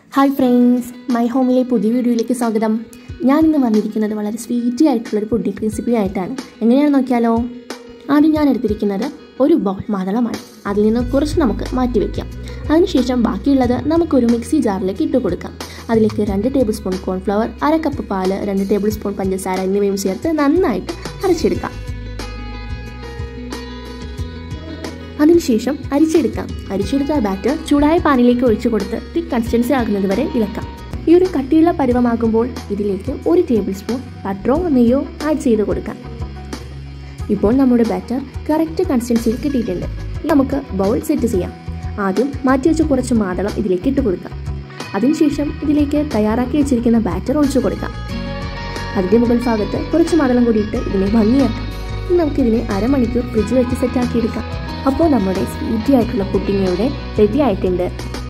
hi friends my ഹോമിലെ പുതിയ വീഡിയോയിലേക്ക് സ്വാഗതം ഞാൻ ഇന്ന് വന്നിരിക്കുന്നത് വളരെ സ്വീറ്റി ആയിട്ടുള്ളൊരു പുഡിംഗ് റെസിപ്പി ആയിട്ടാണ് എങ്ങനെയാണ് നോക്കിയാലോ ആദ്യം ഞാൻ എടുത്തിരിക്കുന്നത് ഒരു ബൗൾ മാതളമാണ് അതിൽ നിന്ന് കുറച്ച് നമുക്ക് മാറ്റി വയ്ക്കാം അതിനുശേഷം ബാക്കിയുള്ളത് നമുക്കൊരു മിക്സി ജാറിലേക്ക് ഇട്ട് കൊടുക്കാം അതിലേക്ക് രണ്ട് ടേബിൾ സ്പൂൺ കോൺഫ്ലവർ അര കപ്പ് പാല് രണ്ട് ടേബിൾ സ്പൂൺ പഞ്ചസാര എന്നിവയും ചേർത്ത് നന്നായിട്ട് അരച്ചെടുക്കാം അതിനുശേഷം അരിച്ചെടുക്കാം അരിച്ചെടുത്ത ബാറ്റർ ചൂടായ പാനിലേക്ക് ഒഴിച്ചു കൊടുത്ത് തിക്ക് കൺസിസ്റ്റൻസി ആകുന്നത് വരെ ഇളക്കാം ഈ ഒരു കട്ടിയുള്ള പരുവമാകുമ്പോൾ ഇതിലേക്ക് ഒരു ടേബിൾ സ്പൂൺ ബട്ടറോ നെയ്യോ ആഡ് ചെയ്ത് കൊടുക്കാം ഇപ്പോൾ നമ്മുടെ ബാറ്റർ കറക്റ്റ് കൺസിസ്റ്റൻസിയിൽ കിട്ടിയിട്ടുണ്ട് നമുക്ക് ബൗൾ സെറ്റ് ചെയ്യാം ആദ്യം മാറ്റി വെച്ച കുറച്ച് മാതളം ഇതിലേക്ക് ഇട്ട് കൊടുക്കാം അതിനുശേഷം ഇതിലേക്ക് തയ്യാറാക്കി വെച്ചിരിക്കുന്ന ബാറ്റർ ഒഴിച്ചു കൊടുക്കാം അതിൻ്റെ മുകൾ ഭാഗത്ത് കുറച്ച് മാതളം കൂടി ഇട്ട് ഇതിനെ ഭംഗിയാക്കാം ഇനി നമുക്കിതിനെ അരമണിക്കൂർ ഫ്രിഡ്ജിൽ വെച്ച് സെറ്റാക്കി എടുക്കാം അപ്പോൾ നമ്മുടെ സ്വീറ്റി ആയിട്ടുള്ള പുഡിംഗ് ഇവിടെ റെഡി ആയിട്ടുണ്ട്